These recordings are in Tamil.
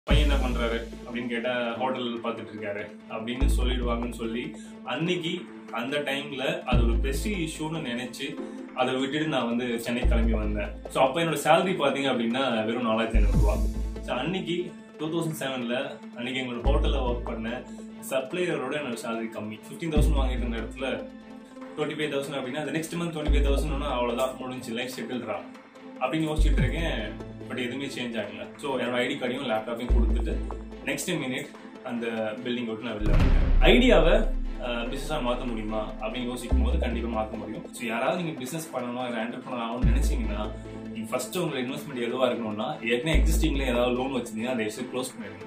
பையன் என்ன பண்றாரு அப்படின்னு கேட்டா ஹோட்டல் பார்த்துட்டு இருக்காரு அப்படின்னு சொல்லிடுவாங்கன்னு சொல்லி அன்னைக்கு அந்த டைம்ல அது ஒரு பெஸ்ட் இஷ்யூன்னு நினைச்சு அதை விட்டுட்டு நான் வந்து சென்னை கிளம்பி வந்தேன் ஸோ அப்போ என்னோட சேலரி பார்த்தீங்க அப்படின்னா வெறும் நாலாயிரத்தி ஐநூறுரூவா ஸோ அன்னைக்கு டூ தௌசண்ட் செவனில் அன்னைக்கு எங்களோட ஹோட்டலில் ஒர்க் பண்ண சப்ளையரோட என்னோட சேலரி கம்மி ஃபிஃப்டீன் தௌசண்ட் வாங்கிட்டு இருந்த இடத்துல டுவெண்ட்டி ஃபைவ் தௌசண்ட் அப்படின்னா அந்த next month twenty five thousand அவ்வளோதான் முடிஞ்சு லைஃப் செட்டில்ரா அப்படின்னு யோசிச்சுட்டு இருக்கேன் பட் எதுவுமே சேஞ்ச் ஆகல ஸோ என்னோட ஐடி கார்டையும் லேப்டாப்பையும் கொடுத்துட்டு நெக்ஸ்ட் மினிட் அந்த பில்டிங் விட்டு நான் வெளில வந்துட்டேன் ஐடியாவை பிஸ்னஸாக மாற்ற முடியுமா அப்படின்னு யோசிக்கும் போது கண்டிப்பாக மாற்ற முடியும் ஸோ யாராவது நீங்கள் பிஸ்னஸ் பண்ணணும் இல்லை என்டர்பிரனர் ஆகணும்னு நினைச்சீங்கன்னா நீங்கள் ஃபர்ஸ்ட் உங்களோட இன்வெஸ்ட்மெண்ட் எதுவாக இருக்கணும்னா ஏற்கனவே எக்ஸிஸ்டிங்ல ஏதாவது லோன் வச்சிருந்தீங்கன்னா அதை எடுத்து க்ளோஸ் பண்ணிடுங்க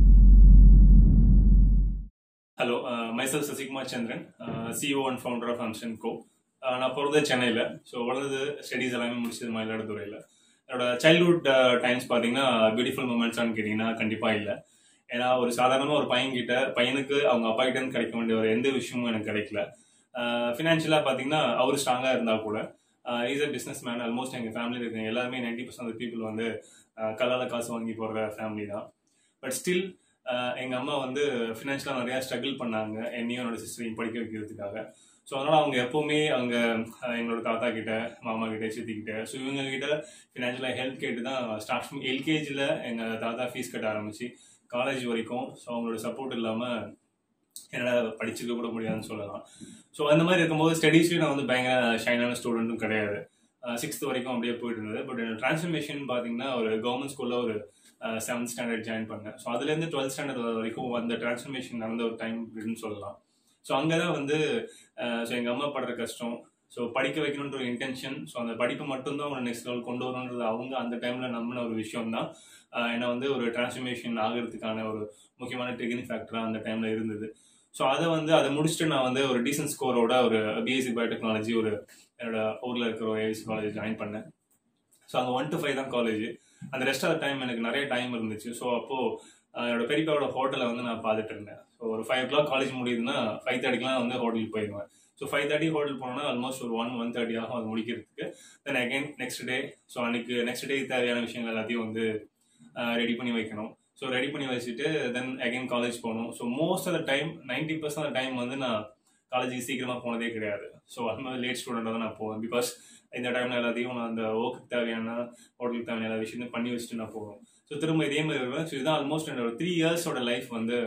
hello myself Sasikumar Chandran CEO and founder of அம்சன் கோ நான் பிறந்தது சென்னையில் ஸோ வளர்ந்தது ஸ்டடீஸ் எல்லாமே முடிச்சது மயிலாடுதுறையில் என்னோட சைல்ட்ஹுட் டைம்ஸ் பார்த்தீங்கன்னா பியூட்டிஃபுல் மூமெண்ட்ஸான்னு கேட்டிங்கன்னா கண்டிப்பாக இல்லை ஏன்னா ஒரு சாதாரணமாக ஒரு பையன்கிட்ட பையனுக்கு அவங்க அப்பா கிட்ட இருந்து கிடைக்க வேண்டிய ஒரு எந்த விஷயமும் எனக்கு கிடைக்கல ஃபினான்ஷியலாக பார்த்தீங்கன்னா அவர் ஸ்ட்ராங்காக இருந்தால் கூட is a businessman almost எங்கள் ஃபேமிலியில் இருக்க எல்லாருமே நைன்டி பர்சன்ட் பீப்புள் வந்து கல்லால் காசு வாங்கி போடுற ஃபேமிலி தான் பட் ஸ்டில் எங்கள் அம்மா வந்து ஃபினான்ஷியலாக நிறையா ஸ்ட்ரகிள் பண்ணாங்க என்னையும் என்னோட சிஸ்டரையும் படிக்க வைக்கிறதுக்காக ஸோ அதனால் அவங்க எப்போவுமே அவங்க எங்களோட தாத்தா கிட்ட மாமா கிட்ட சித்தி கிட்ட ஸோ இவங்க கிட்ட ஃபினான்ஷியலாக ஹெல்ப் கேட்டு தான் ஸ்டார்ட் பண்ணி எல்கேஜியில் எங்கள் தாத்தா ஃபீஸ் கட்ட ஆரம்பிச்சு காலேஜ் வரைக்கும் ஸோ அவங்களோட சப்போர்ட் இல்லாமல் என்னால் படிச்சுக்க கூட முடியாதுன்னு சொல்லலாம் ஸோ அந்த மாதிரி இருக்கும்போது ஸ்டடீஸ்லேயும் நான் வந்து பயங்கர ஷைனான ஸ்டூடெண்ட்டும் கிடையாது சிக்ஸ்த் வரைக்கும் அப்படியே போயிட்டு இருந்தது பட் ட்ரான்ஸ்ஃபர்மேஷன் பார்த்தீங்கன்னா ஒரு கவர்மெண்ட் ஸ்கூலில் ஒரு செவன்த் ஸ்டாண்டர்ட் ஜாயின் பண்ணேன் ஸோ அதுலேருந்து டுவெல்த் ஸ்டாண்டர்ட் வரைக்கும் அந்த ட்ரான்ஸ்ஃபர்மேஷன் நடந்த ஒரு டைம் அப்படின்னு சொல்லலாம் ஸோ அங்கே தான் வந்து ஸோ எங்கள் அம்மா படுற கஷ்டம் ஸோ படிக்க வைக்கணுன்ற ஒரு இன்டென்ஷன் ஸோ அந்த படிப்பு மட்டும்தான் அவங்க நெக்ஸ்ட் லெவல் கொண்டு வரணுன்றது அவங்க அந்த டைமில் நம்பின ஒரு விஷயம் தான் ஏன்னா வந்து ஒரு டிரான்ஸ்ஃபர்மேஷன் ஆகிறதுக்கான ஒரு முக்கியமான ட்ரிகிங் ஃபேக்டராக அந்த டைமில் இருந்தது ஸோ அதை வந்து அதை முடிச்சுட்டு நான் வந்து ஒரு டீசன்ட் ஸ்கோரோட ஒரு பிஎஸ்சி பயோடெக்னாலஜி ஒரு என்னோட ஊரில் இருக்கிற ஒரு ஏஎஸ்சி காலேஜ் ஜாயின் பண்ணேன் ஸோ அங்கே ஒன் டு ஃபைவ் தான் காலேஜ் அந்த ரெஸ்ட் ஆஃப் டைம் எனக்கு நிறைய டைம் இருந்துச்சு ஸோ அப்போது என்னோட பெரியப்பாவோட ஹோட்டலை வந்து நான் பார்த்துட்டு இருந்தேன் ஸோ ஒரு ஃபைவ் ஓ கிளாக் காலேஜ் முடியுதுன்னா ஃபைவ் தேர்ட்டிக்கெலாம் வந்து ஹோட்டலுக்கு போயிடுவேன் ஸோ ஃபைவ் தேர்ட்டி ஹோட்டல் போனோம்னா ஆல்மோஸ்ட் ஒரு ஒன் ஒன் தேர்ட்டி ஆகும் அது முடிக்கிறதுக்கு then again next day so அன்னைக்கு நெக்ஸ்ட் டே தேவையான விஷயங்கள் எல்லாத்தையும் வந்து ரெடி பண்ணி வைக்கணும் ஸோ ரெடி பண்ணி வச்சுட்டு தென் அகைன் காலேஜ் போகணும் so most of the time ninety percent time வந்து நான் காலேஜுக்கு சீக்கிரமாக போனதே கிடையாது ஸோ அந்த மாதிரி லேட் ஸ்டூடெண்டாக தான் நான் போவேன் பிகாஸ் இந்த டைமில் எல்லாத்தையும் நான் அந்த ஒர்க்குக்கு தேவையான ஹோட்டலுக்கு தேவையான எல்லா விஷயத்தையும் பண்ணி வச்சுட்டு நான் போவேன் ஸோ திரும்ப இதே மாதிரி வருவேன் ஸோ இதுதான் ஆல்மோஸ்ட் என்னோட த்ரீ இயர்ஸோட லைஃப் வந்து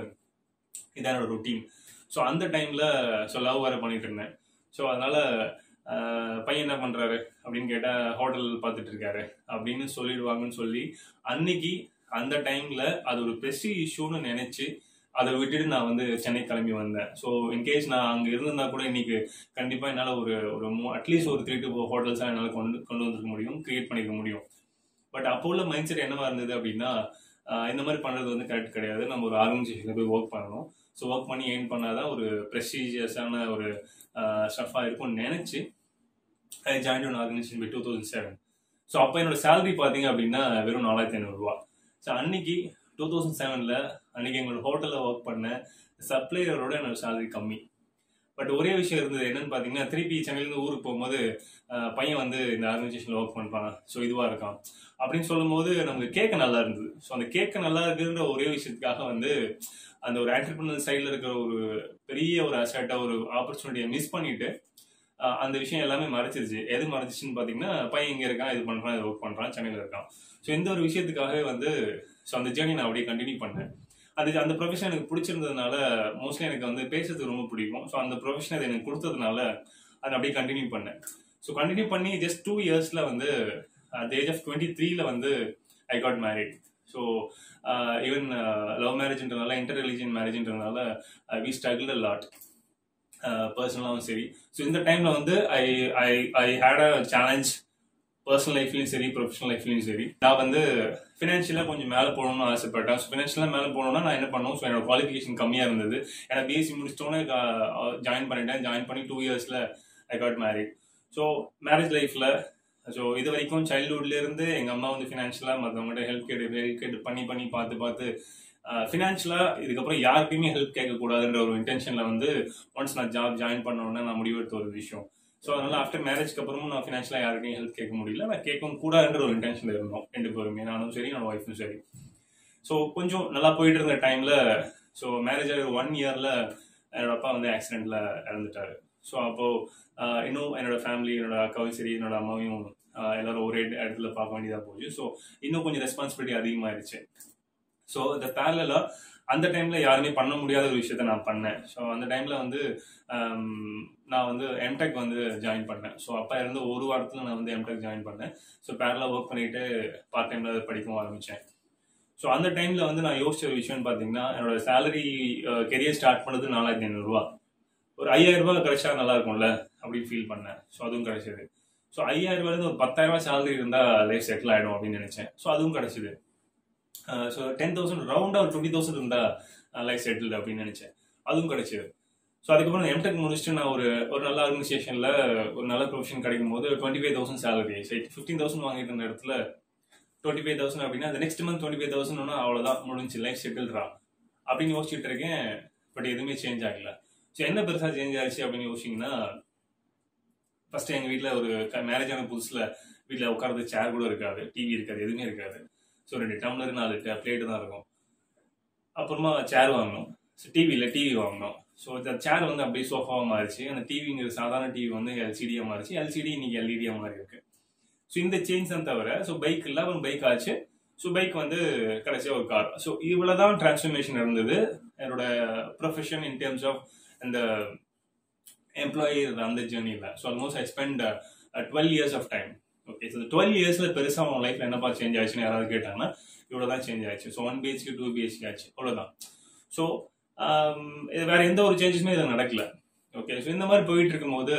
இதான் என்னோட ருட்டீன் ஸோ அந்த டைமில் ஸோ லவ் வேறு பண்ணிட்டு இருந்தேன் ஸோ அதனால் பையன் என்ன பண்ணுறாரு அப்படின்னு கேட்டால் ஹோட்டல் பார்த்துட்டு இருக்காரு அப்படின்னு சொல்லிடுவாங்கன்னு சொல்லி அன்னைக்கு அந்த டைமில் அது ஒரு பெஸ்ட் இஷ்யூன்னு நினச்சி அதை விட்டுட்டு நான் வந்து சென்னை கிளம்பி வந்தேன் ஸோ இன்கேஸ் நான் அங்கே இருந்திருந்தா கூட இன்னைக்கு கண்டிப்பாக என்னால் ஒரு ஒரு அட்லீஸ்ட் ஒரு த்ரீ டு ஃபோர் ஹோட்டல்ஸாக என்னால் கொண்டு கொண்டு வந்துருக்க முடியும் கிரியேட் பண்ணிக்க முடியும் பட் அப்போ உள்ள மைண்ட் செட் என்னவா இருந்தது அப்படின்னா இந்த மாதிரி பண்ணுறது வந்து கரெக்ட் கிடையாது நம்ம ஒரு ஆர்கனைசேஷனில் போய் ஒர்க் பண்ணணும் ஸோ ஒர்க் பண்ணி எயின் பண்ணாதான் ஒரு ப்ரெஸ்டீஜியஸான ஒரு ஸ்டஃபாக இருக்கும்னு நினச்சி I join one organisation by two thousand seven so அப்போ என்னோட சேலரி பார்த்தீங்க அப்படின்னா வெறும் நாலாயிரத்தி ஐநூறுரூவா ஸோ அன்னைக்கு டூ தௌசண்ட் செவனில் அன்னைக்கு எங்களோட ஹோட்டலில் ஒர்க் பண்ண சப்ளையரோட என்னோட சேலரி கம்மி பட் ஒரே விஷயம் இருந்தது என்னன்னு பார்த்தீங்கன்னா திருப்பி சென்னையிலேருந்து ஊருக்கு போகும்போது பையன் வந்து இந்த ஆர்கனைசேஷனில் ஒர்க் பண்ணுறான் ஸோ இதுவாக இருக்கான் அப்படின்னு சொல்லும் போது நமக்கு கேட்க நல்லா இருந்தது ஸோ அந்த கேட்க நல்லா இருக்குன்ற ஒரே விஷயத்துக்காக வந்து அந்த ஒரு ஆண்டர்பிரினர் சைடில் இருக்கிற ஒரு பெரிய ஒரு அசட்டாக ஒரு ஆப்பர்ச்சுனிட்டியை மிஸ் பண்ணிட்டு அந்த விஷயம் எல்லாமே மறைச்சிருச்சு எது மறைச்சிச்சுன்னு பார்த்தீங்கன்னா பையன் இங்கே இருக்கான் இது பண்ணுறான் இது ஒர்க் பண்ணுறான் சென்னையில் இருக்கான் ஸோ இந்த ஒரு விஷயத்துக்காகவே வந்து ஸோ அந்த ஜேர்னி நான் அப்படியே கண்டினியூ பண்ணேன் அது அந்த ப்ரொஃபஷன் எனக்கு பிடிச்சிருந்ததுனால மோஸ்ட்லி எனக்கு வந்து பேசுறது ரொம்ப பிடிக்கும் ஸோ அந்த ப்ரொஃபஷன் அது எனக்கு கொடுத்ததுனால அதை அப்படியே கண்டினியூ பண்ணேன் ஸோ கண்டினியூ பண்ணி ஜஸ்ட் டூ இயர்ஸில் வந்து அட் ஏஜ் ஆஃப் டுவெண்ட்டி த்ரீல வந்து I got married so even love மேரேஜ்ன்றதுனால இன்டர் ரிலிஜியன் மேரேஜ்ன்றதுனால வி ஸ்ட்ரகிள் அ லாட் பர்சனலாகவும் சரி ஸோ இந்த டைமில் வந்து I I I had a challenge personal லைஃப்லையும் சரி ப்ரொஃபஷனல் லைஃப்லையும் சரி நான் வந்து ஃபினான்ஷியலாக கொஞ்சம் மேலே போகணும்னு ஆசைப்பட்டேன் ஸோ ஃபினான்ஷியலாக மேலே போகணும்னா நான் என்ன பண்ணுவோம் ஸோ என்னோட குவாலிஃபிகேஷன் கம்மியாக இருந்தது ஏன்னா பிஎஸ்சி முடிச்சிட்டோன்னே ஜாயின் பண்ணிட்டேன் ஜாயின் பண்ணி டூ இயர்ஸில் I got married so marriage லைஃப்பில் ஸோ இது வரைக்கும் சைல்ட்ஹுட்லேருந்து எங்கள் அம்மா வந்து ஃபினான்ஷியலாக மற்றவங்கள்ட்ட ஹெல்ப் கேட்டு ஹெல்ப் கேட்டு பண்ணி பண்ணி பார்த்து பார்த்து ஃபினான்ஷியலாக இதுக்கப்புறம் யாருக்குமே ஹெல்ப் கேட்கக்கூடாதுன்ற ஒரு இன்டென்ஷனில் வந்து ஒன்ஸ் நான் ஜாப் ஜாயின் பண்ணோன்னே நான் முடிவெடுத்த ஒரு விஷயம் ஸோ அதனால ஆஃப்டர் மேரேஜ்க்கு அப்புறமும் நான் ஃபினான்ஷியலாக யாருக்கையும் ஹெல்ப் கேட்க முடியல நான் கேட்கவும் கூடாதுன்ற ஒரு இன்டென்ஷனில் இருந்தோம் ரெண்டு பேருமே நானும் சரி என்னோட ஒய்ஃபும் சரி ஸோ கொஞ்சம் நல்லா போயிட்டு இருந்த டைமில் ஸோ மேரேஜ் ஆகி ஒன் இயரில் என்னோட அப்பா வந்து ஆக்சிடெண்ட்டில் இறந்துட்டாரு ஸோ அப்போது இன்னும் என்னோட ஃபேமிலி என்னோட அக்காவும் சரி என்னோட அம்மாவையும் ஆஹ் எல்லாரும் ஒரே இடத்துல பார்க்க வேண்டியதாக போச்சு ஸோ இன்னும் கொஞ்சம் ரெஸ்பான்சிபிலிட்டி அதிகமாயிருச்சு ஸோ இந்த பேரலாக அந்த டைமில் யாருமே பண்ண முடியாத ஒரு விஷயத்த நான் பண்ணேன் ஸோ அந்த டைமில் வந்து ஆம், நான் வந்து எம்டெக் வந்து ஜாயின் பண்ணேன் ஸோ அப்பா இருந்து ஒரு வாரத்தில் நான் வந்து எம்டெக் ஜாயின் பண்ணேன் ஸோ பேரலாக ஒர்க் பண்ணிட்டு பார்ட் டைமில் படிக்கவும் ஆரம்பித்தேன் ஸோ அந்த டைமில் வந்து நான் யோசிச்ச ஒரு விஷயம்னு பார்த்தீங்கன்னா என்னோட சேலரி கெரியர் ஸ்டார்ட் பண்ணது நாலாயிரத்தி ஐநூறுரூவா ஒரு ஐயாயிரம் ரூபாய் கிடைச்சா நல்லா இருக்கும்ல அப்படின்னு ஃபீல் பண்ணேன் ஸோ அதுவும் கிடைச்சது ஸோ ஐயாயிரம் ரூபாயிலிருந்து ஒரு பத்தாயிரம் ரூபாய் சேலரி இருந்தால் லைஃப் செட்டில் ஆகிடும் அப்படின்னு நினச்சேன் ஸோ அதுவும் கிடைச்சது ஸோ டென் தௌசண்ட் ரவுண்டாக ஒரு டுவெண்ட்டி தௌசண்ட் இருந்தால் லைஃப் செட்டில் அப்படின்னு நினச்சேன் அதுவும் கிடைச்சது ஸோ அதுக்கப்புறம் எம்டெக் முடிச்சுட்டு நான் ஒரு ஒரு நல்ல ஆர்கனைசேஷனில் ஒரு நல்ல ப்ரொஃபஷன் கிடைக்கும் போது டுவெண்ட்டி ஃபைவ் தௌசண்ட் சேலரி சரி ஃபிஃப்டீன் தௌசண்ட் வாங்கிட்டு இருந்த இடத்துல டுவெண்ட்டி ஃபைவ் தௌசண்ட் அப்படின்னா அந்த next month twenty five thousand அவ்வளோதான் முடிஞ்சு லைஃப் செட்டில்ரா அப்படின்னு யோசிச்சுட்டு இருக்கேன் பட் எதுவுமே சேஞ்ச் ஆகல ஸோ என்ன பெருசாக சேஞ்ச் ஆச்சு அப்படின்னு யோசிச்சிங்கன்னா ஃபர்ஸ்ட் எங்கள் வீட்டில் ஒரு மேரேஜ் ஆன புதுசில் வீட்டில் உட்கார்றது சேர் கூட இருக்காது டிவி இருக்காது எதுவுமே இருக்காது ஸோ ரெண்டு டம்ளர் நாலு பிளேட்டு தான் இருக்கும் அப்புறமா சேர் வாங்கினோம் ஸோ டிவியில் டிவி வாங்கினோம் ஸோ இந்த சேர் வந்து அப்படியே சோஃபாவாக மாறிச்சு அந்த டிவிங்கிற சாதாரண டிவி வந்து எல்சிடியாக மாறிச்சு எல்சிடி இன்னைக்கு எல்இடியாக மாறி இருக்கு ஸோ இந்த சேஞ்ச் தான் தவிர ஸோ பைக் இல்லை அப்புறம் பைக் ஆச்சு ஸோ பைக் வந்து கடைசியாக ஒரு கார் ஸோ இவ்வளோ தான் டிரான்ஸ்ஃபர்மேஷன் இருந்தது என்னோட ப்ரொஃபஷன் இன் டேர்ம்ஸ் ஆஃப் இந்த எம்ப்ளாயி அந்த ஜேர்னியில் so almost I spend twelve years of time okay so twelve இயர்ஸில் பெருசாக அவங்க லைஃப்பில் என்னப்பா சேஞ்ச் ஆச்சுன்னு யாராவது கேட்டாங்கன்னா இவ்வளோ தான் சேஞ்ச் ஆச்சு so one BHK two BHK ஆச்சு அவ்வளோதான் ஸோ இது வேற எந்த ஒரு சேஞ்சஸுமே இதில் நடக்கல ஓகே ஸோ இந்த மாதிரி போயிட்டு இருக்கும்போது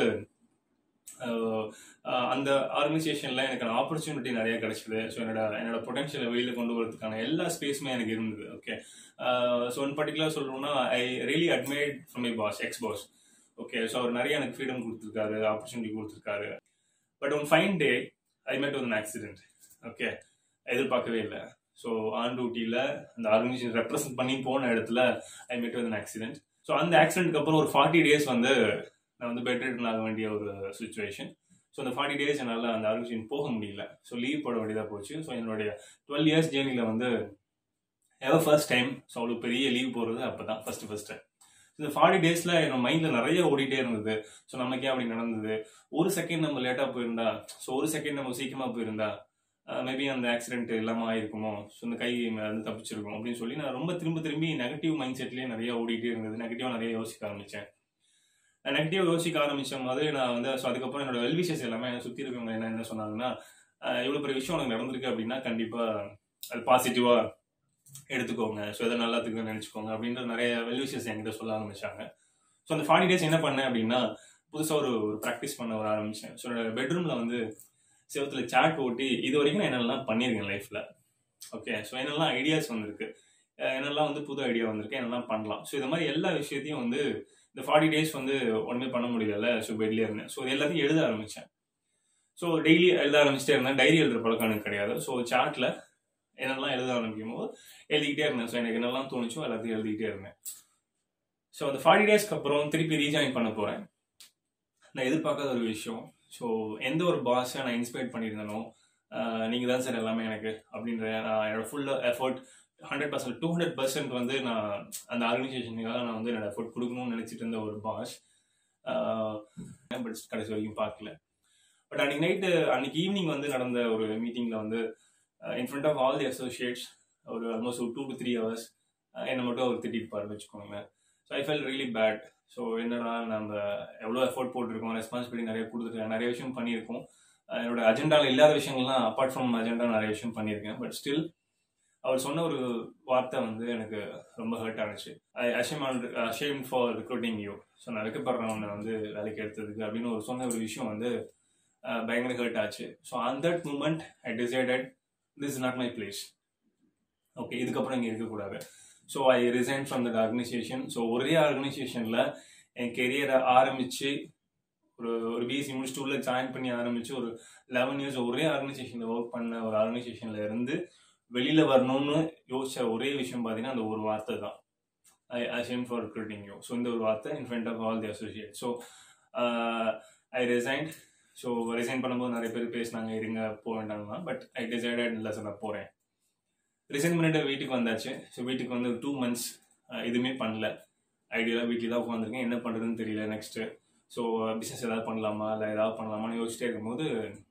ஆஹ் ஆஹ் அந்த ஆர்கனைசேஷனில் எனக்கு ஆப்பர்ச்சுனிட்டி நிறைய கிடைச்சது ஸோ என்னோட என்னோட பொட்டன்ஷியலை வெளியில் கொண்டு வரதுக்கான எல்லா ஸ்பேஸுமே எனக்கு இருந்தது ஓகே ஸோ ஒன் பர்டிகுலர் சொல்லணும்னா I really admired from my boss ex boss okay so அவர் நிறைய எனக்கு ஃப்ரீடம் கொடுத்துருக்காரு ஆப்பர்ச்சுனிட்டி கொடுத்துருக்காரு but one fine day I met ஒரு ஆக்சிடென்ட் ஓகே எதிர்பார்க்கவே இல்லை ஸோ ஆன் டியூட்டியில் அந்த ஆர்கனைசேஷன் ரெப்ரசென்ட் பண்ணி போன இடத்துல ஐ மெட் வித் ஆக்சிடென்ட் ஸோ அந்த ஆக்சிடென்ட்க்கு அப்புறம் ஒரு ஃபார்ட்டி டேஸ் வந்து நான் வந்து பெட் ரிட்டன் ஆக வேண்டிய ஒரு சுச்சுவேஷன் ஸோ அந்த ஃபார்ட்டி டேஸ் என்னால் அந்த ஆர்கனைசேஷன் போக முடியல ஸோ லீவ் போட வேண்டியதாக போச்சு ஸோ என்னுடைய டுவெல் இயர்ஸ் ஜேர்னியில் வந்து எவர் ஃபர்ஸ்ட் டைம் ஸோ அவ்வளோ பெரிய லீவ் போகிறது அப்போ தான் ஃபர்ஸ்ட் ஃபர்ஸ்ட் இந்த ஃபார்ட்டி டேஸில் என்னோட மைண்டில் நிறைய ஓடிட்டே இருந்தது ஸோ நமக்கே அப்படி நடந்தது ஒரு செகண்ட் நம்ம லேட்டாக போயிருந்தா ஸோ ஒரு செகண்ட் நம்ம சீக்கிரமாக போயிருந்தா மேபி அந்த ஆக்சிடென்ட் இல்லாமல் ஆயிருக்குமோ ஸோ இந்த கை வந்து தப்பிச்சிருக்கும் அப்படின்னு சொல்லி நான் ரொம்ப திரும்ப திரும்பி நெகட்டிவ் மைண்ட் செட்லேயே நிறைய ஓடிட்டே இருந்தது நெகட்டிவாக நிறைய யோசிக்க ஆரம்பித்தேன் நான் நெகட்டிவ் யோசிக்க ஆரம்பிச்ச போது நான் வந்து ஸோ அதுக்கப்புறம் என்னோட வெல்விஷஸ் எல்லாமே என்னை சுற்றி இருக்கவங்க என்ன என்ன சொன்னாங்கன்னா இவ்வளோ பெரிய விஷயம் உனக்கு நடந்திருக்கு அப்படின்னா கண்டிப்பாக அது பாசிட்டிவாக எடுத்துக்கோங்க ஸோ எதை நல்லதுக்கு நினச்சிக்கோங்க அப்படின்ற நிறைய வெல்விஷஸ் என்கிட்ட சொல்ல ஆரம்பிச்சாங்க ஸோ அந்த ஃபார்ட்டி டேஸ் என்ன பண்ணேன் அப்படின்னா புதுசாக ஒரு ஒரு ப்ராக்டிஸ் பண்ண வர ஆரம்பித்தேன் ஸோ என்னோட பெட்ரூமில் வந்து செவத்தில் சாட் ஓட்டி இது வரைக்கும் நான் என்னெல்லாம் பண்ணியிருக்கேன் லைஃப்பில் ஓகே ஸோ என்னெல்லாம் ஐடியாஸ் வந்திருக்கு என்னெல்லாம் வந்து புது ஐடியா வந்திருக்கு என்னெல்லாம் பண்ணலாம் ஸோ இது மாதிரி எல்லா விஷயத்தையும் வந்து இந்த ஃபார்ட்டி டேஸ் வந்து ஒன்றுமே பண்ண முடியல ஸோ பெட்லேயே இருந்தேன் ஸோ எல்லாத்தையும் எழுத ஆரம்பித்தேன் ஸோ டெய்லி எழுத ஆரம்பிச்சிட்டே இருந்தேன் டைரி எழுதுற பழக்கம் எனக்கு கிடையாது ஸோ சாட்டில் என்னெல்லாம் எழுத ஆரம்பிக்கும் போது எழுதிக்கிட்டே இருந்தேன் ஸோ எனக்கு என்னெல்லாம் தோணுச்சோ எல்லாத்தையும் எழுதிக்கிட்டே இருந்தேன் ஸோ அந்த ஃபார்ட்டி டேஸ்க்கு அப்புறம் திருப்பி ரீஜாயின் பண்ண போகிறேன் நான் எதிர்பார்க்காத ஒரு விஷயம் ஸோ எந்த ஒரு பாஸை நான் இன்ஸ்பயர் பண்ணியிருந்தனோ நீங்கள் தான் சார் எல்லாமே எனக்கு அப்படின்ற நான் என்னோட full effort hundred percent two hundred percent வந்து நான் அந்த ஆர்கனைசேஷனுக்காக நான் வந்து என்னோட எஃபர்ட் கொடுக்கணும்னு நினச்சிட்டு இருந்த ஒரு பாஸ் பட் கடைசி வரைக்கும் பார்க்கல பட் அன்னைக்கு நைட்டு அன்னைக்கு ஈவினிங் வந்து நடந்த ஒரு மீட்டிங்கில் வந்து in front of all the associates ஒரு ஆல்மோஸ்ட் ஒரு டூ டு த்ரீ ஹவர்ஸ் என்னை மட்டும் அவர் திட்டிட்டு பாரு வச்சுக்கோங்களேன் so I felt really bad so என்னடா நம்ம எவ்வளோ எஃபோர்ட் போட்டிருக்கோம் ரெஸ்பான்சிபிலிட்டி நிறைய கொடுத்துருக்கேன் நிறைய விஷயம் பண்ணியிருக்கோம் என்னோட அஜெண்டாவில் இல்லாத விஷயங்கள்லாம் அப்பார்ட் ஃப்ரம் அஜெண்டா நிறைய விஷயம் பண்ணியிருக்கேன் பட் ஸ்டில் அவர் சொன்ன ஒரு வார்த்தை வந்து எனக்கு ரொம்ப ஹர்ட் ஆனிச்சு I ashamed ashamed for recruiting you so நான் வைக்கப்படுறேன் உன்னை வந்து வேலைக்கு எடுத்ததுக்கு அப்படின்னு ஒரு சொன்ன ஒரு விஷயம் வந்து பயங்கர ஹர்ட் ஆச்சு ஸோ அந்த that moment I decided this is not my place okay இதுக்கப்புறம் இங்கே இருக்கக்கூடாது so I resign from that organisation so ஒரே ஆர்கனைசேஷனில் என் கெரியரை ஆரம்பித்து ஒரு ஒரு பிஎஸ்சி முடிச்சுட்டு உள்ள ஜாயின் பண்ணி ஆரம்பித்து ஒரு லெவன் இயர்ஸ் ஒரே ஆர்கனைசேஷனில் ஒர்க் பண்ண ஒரு ஆர்கனைசேஷனில் இருந்து வெளியில் வரணும்னு யோசிச்ச ஒரே விஷயம் பார்த்தீங்கன்னா அந்த ஒரு வார்த்தை தான் I ashamed for recruiting you so இந்த ஒரு வார்த்தை in front of all the associate so I resign so resign பண்ணும்போது நிறைய பேர் பேசினாங்க இருங்க போக வேண்டாம்னா பட் ஐ டிசைடட் இல்லை சார் நான் போகிறேன் ரிசைன் பண்ணிட்டு வீட்டுக்கு வந்தாச்சு ஸோ வீட்டுக்கு வந்து டூ மந்த்ஸ் எதுவுமே பண்ணல ஐடியாலாம் வீட்டில் தான் உட்காந்துருக்கேன் என்ன பண்ணுறதுன்னு தெரியல நெக்ஸ்ட்டு ஸோ பிஸ்னஸ் ஏதாவது பண்ணலாமா இல்லை ஏதாவது பண்ணலாமான்னு யோசிச்சிட்டே இருக்கும்போது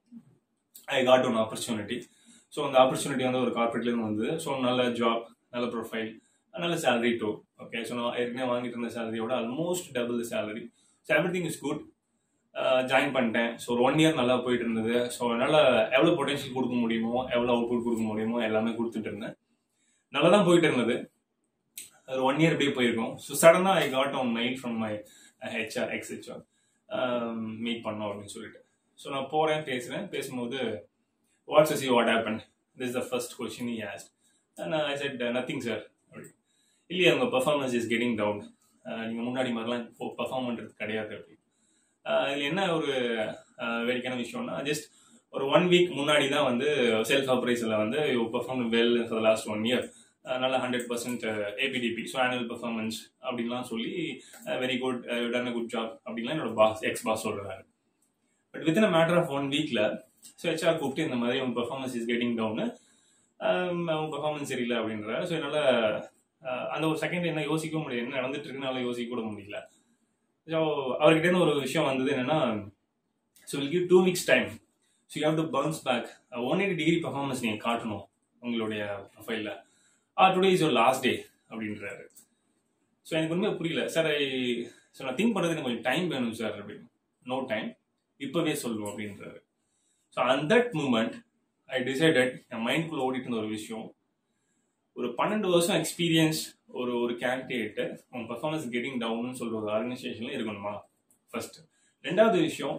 I got one opportunity so அந்த ஆப்பர்ச்சுனிட்டி வந்து ஒரு கார்பரேட்லேருந்து வந்தது ஸோ நல்ல ஜாப் நல்ல ப்ரொஃபைல் நல்ல சேலரி டூ ஓகே ஸோ நான் ஏற்கனவே வாங்கிட்டு இருந்த சேலரியோட almost double salary so everything is good join பண்ணிட்டேன் ஸோ ஒரு ஒன் இயர் நல்லா போயிட்டு இருந்தது ஸோ என்னால் எவ்வளோ பொட்டன்ஷியல் கொடுக்க முடியுமோ எவ்வளோ அவுட்புட் கொடுக்க முடியுமோ எல்லாமே கொடுத்துட்டு இருந்தேன் நல்லா தான் போயிட்டு இருந்தது ஒரு ஒன் இயர் அப்படியே போயிருக்கோம் ஸோ சடனாக I got an mail from my HR ex HR meet பண்ணோம் அப்படின்னு சொல்லிட்டு ஸோ நான் போகிறேன் பேசுகிறேன் பேசும்போது what's is you what happen this the first question he asked I said nothing sir அப்படி இல்லையா உங்கள் பர்ஃபார்மன்ஸ் இஸ் கெட்டிங் டவுன் நீங்கள் முன்னாடி மாதிரிலாம் இப்போ பர்ஃபார்ம் பண்ணுறது கிடையாது அப்படி இதில் என்ன ஒரு வேடிக்கையான விஷயம்னா ஜஸ்ட் ஒரு ஒன் வீக் முன்னாடி தான் வந்து செல்ஃப் அப்ரைஸில் வந்து you perform well for last one year நல்ல ஹண்ட்ரட் பர்சன்ட் ஏபிடிபி ஸோ ஆனுவல் பர்ஃபார்மன்ஸ் அப்படின்லாம் சொல்லி very good done a good job அப்படின்லாம் என்னோட பாஸ் எக்ஸ் பாஸ் சொல்கிறாரு but within a matter of one வீக்கில் ஸோ ஹெச்ஆர் கூப்பிட்டு இந்த மாதிரி உங்க பர்ஃபார்மன்ஸ் இஸ் கெட்டிங் டவுனு அவங்க பர்ஃபார்மன்ஸ் சரியில்லை அப்படின்றாரு ஸோ என்னால் அந்த ஒரு செகண்ட் என்ன யோசிக்க முடியல என்ன நடந்துட்டு இருக்குனால யோசிக்க கூட முடியல ஸோ அவர்கிட்ட ஒரு விஷயம் வந்தது என்னன்னா so will give two weeks time so you have to bounce back one eighty degree performance நீங்கள் காட்டணும் உங்களுடைய ப்ரொஃபைலில் ah today is your last day அப்படின்றாரு ஸோ எனக்கு உண்மையாக புரியல சார் ஐ ஸோ நான் திங்க் பண்ணுறதுக்கு கொஞ்சம் டைம் வேணும் சார் அப்படின்னு நோ டைம் இப்போவே சொல்லுவோம் அப்படின்றாரு so and that moment I decided என் மைண்ட்குள்ளே ஓடிட்டு இருந்த ஒரு விஷயம் ஒரு பன்னெண்டு வருஷம் எக்ஸ்பீரியன்ஸ் ஒரு ஒரு கேண்டிடேட்டு உன் பர்ஃபார்மன்ஸ் கெட்டிங் டவுன்னு சொல்ற ஒரு ஆர்கனைசேஷனில் இருக்கணுமா ஃபர்ஸ்ட் ரெண்டாவது விஷயம்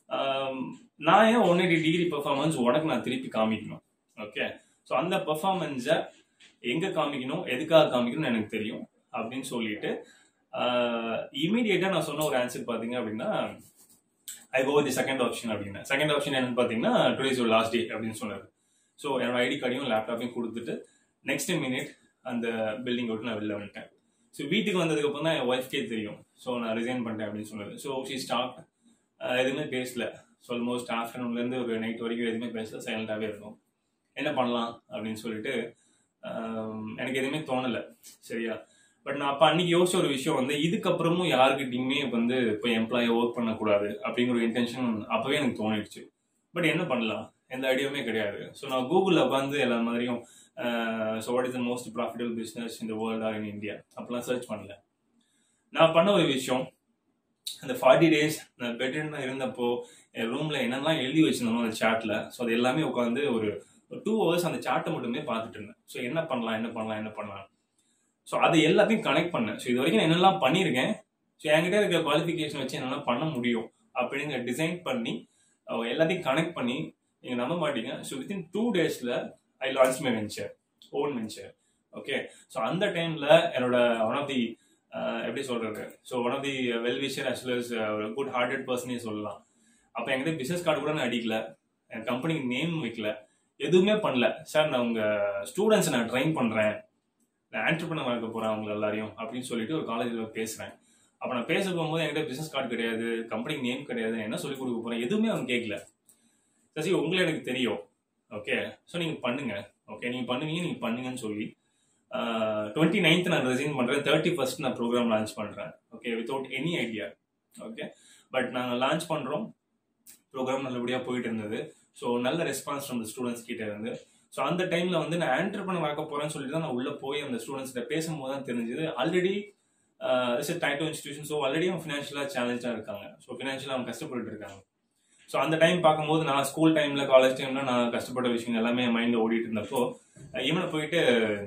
நான் ஏன் ஒன் எயிட்டி டிகிரி பர்ஃபார்மன்ஸ் உனக்கு நான் திருப்பி காமிக்கணும் ஓகே ஸோ அந்த பர்ஃபார்மன்ஸை எங்கே காமிக்கணும் எதுக்காக காமிக்கணும்னு எனக்கு தெரியும் அப்படின்னு சொல்லிட்டு இமீடியட்டாக நான் சொன்ன ஒரு ஆன்சர் பார்த்தீங்க அப்படின்னா I go the second option அப்படின்னா செகண்ட் ஆப்ஷன் என்னன்னு பார்த்தீங்கன்னா டுடேஸ் ஒரு லாஸ்ட் டே அப்படின்னு சொன்னார் ஸோ என்னோட ஐடி கார்டையும் லேப்டாப்பையும் கொடுத்துட்டு நெக்ஸ்ட் மினிட் அந்த பில்டிங் விட்டு நான் வெளில வந்துட்டேன் ஸோ வீட்டுக்கு வந்ததுக்கப்புறம் தான் என் ஒய்ஃப்கே தெரியும் ஸோ நான் ரிசைன் பண்ணிட்டேன் அப்படின்னு சொன்னது ஸோ ஷி ஸ்டாப் எதுவுமே பேசல ஸோ ஆல்மோஸ்ட் ஆஃப்டர்நூன்லேருந்து ஒரு நைட் வரைக்கும் எதுவுமே பேசல சைலண்டாகவே இருக்கும் என்ன பண்ணலாம் அப்படின்னு சொல்லிட்டு எனக்கு எதுவுமே தோணலை சரியா பட் நான் அப்போ அன்னைக்கு யோசிச்ச ஒரு விஷயம் வந்து இதுக்கப்புறமும் யாருக்கிட்டையுமே வந்து இப்போ எம்ப்ளாயை ஒர்க் பண்ணக்கூடாது அப்படிங்கிற ஒரு இன்டென்ஷன் அப்போவே எனக்கு தோணிடுச்சு பட் என்ன பண்ணலாம் எந்த ஐடியாவுமே கிடையாது ஸோ நான் கூகுளில் உட்காந்து எல்லா மாதிரியும் so what is the most profitable business இந்த வேர்ல்ட் ஆர் இன் இந்தியா அப்பெல்லாம் சர்ச் பண்ணல நான் பண்ண ஒரு விஷயம் அந்த ஃபார்ட்டி டேஸ் நான் பெட்ரூம்ல இருந்தப்போ என் ரூமில் என்னெல்லாம் எழுதி வச்சிருந்தோம் அந்த சாட்டில் ஸோ அது எல்லாமே உட்காந்து ஒரு ஒரு டூ ஹவர்ஸ் அந்த சார்ட்டை மட்டுமே பார்த்துட்டு இருந்தேன் ஸோ என்ன பண்ணலாம் என்ன பண்ணலாம் என்ன பண்ணலாம் ஸோ அது எல்லாத்தையும் கனெக்ட் பண்ணேன் ஸோ இது வரைக்கும் நான் என்னெல்லாம் பண்ணியிருக்கேன் ஸோ என்கிட்ட இருக்க குவாலிஃபிகேஷன் வச்சு என்னெல்லாம் பண்ண முடியும் அப்படின்னு டிசைன் பண்ணி எல்லாத்தையும் கனெக்ட் பண்ணி நீங்கள் நம்ப மாட்டீங்க ஸோ வித்தின் டூ டேஸில் I launch my venture own venture okay so அந்த டைமில் என்னோட ஒன் ஆஃப் தி எப்படி சொல்கிறது so one of the well wisher as well ஒரு குட் ஹார்ட்டட் பர்சனே சொல்லலாம் அப்போ என்கிட்ட பிஸ்னஸ் கார்டு கூட நான் அடிக்கல என் கம்பெனிக்கு நேம் வைக்கல எதுவுமே பண்ணல சார் நான் உங்கள் ஸ்டூடெண்ட்ஸை நான் ட்ரைன் பண்ணுறேன் நான் ஆண்டர்பனர் ஆக்க போகிறேன் அவங்க எல்லாரையும் அப்படின்னு சொல்லிட்டு ஒரு காலேஜில் பேசுகிறேன் அப்போ நான் பேச போகும்போது என்கிட்ட பிஸ்னஸ் கார்டு கிடையாது கம்பெனிக்கு நேம் கிடையாது என்ன சொல்லிக் கொடுக்க போகிறேன் எதுவுமே அவங்க கேட்கல சசி உங்களை எனக்கு தெரியும் ஓகே ஸோ நீங்கள் பண்ணுங்க ஓகே நீங்கள் பண்ணுவீங்க நீங்கள் பண்ணுங்கன்னு சொல்லி டுவெண்ட்டி நைன்த் நான் ரிசைன் பண்ணுறேன் தேர்ட்டி ஃபர்ஸ்ட் நான் ப்ரோக்ராம் லான்ச் பண்ணுறேன் okay without any idea okay but நாங்கள் லான்ச் பண்ணுறோம் ப்ரோக்ராம் நல்லபடியாக போயிட்டு இருந்தது ஸோ நல்ல ரெஸ்பான்ஸ் ஃப்ரம் ஸ்டூடெண்ட்ஸ் கிட்ட இருந்து ஸோ அந்த டைமில் வந்து நான் ஆண்டர்பனர் ஆக்க போகிறேன்னு சொல்லிட்டு தான் நான் உள்ளே போய் அந்த ஸ்டூடெண்ட்ஸ்கிட்ட பேசும்போது தான் தெரிஞ்சது already it's tied to institution so already அவங்க ஃபினான்ஷியலாக சேலஞ்சாக இருக்காங்க ஸோ ஃபினான்ஷியலாக அவங்க கஷ்டப்பட்டு இருக்காங்க ஸோ அந்த டைம் பார்க்கும்போது நான் ஸ்கூல் டைமில் காலேஜ் டைமில் நான் கஷ்டப்பட்ட விஷயம் எல்லாமே என் மைண்டில் ஓடிட்டு இருந்தப்போ இவனை போயிட்டு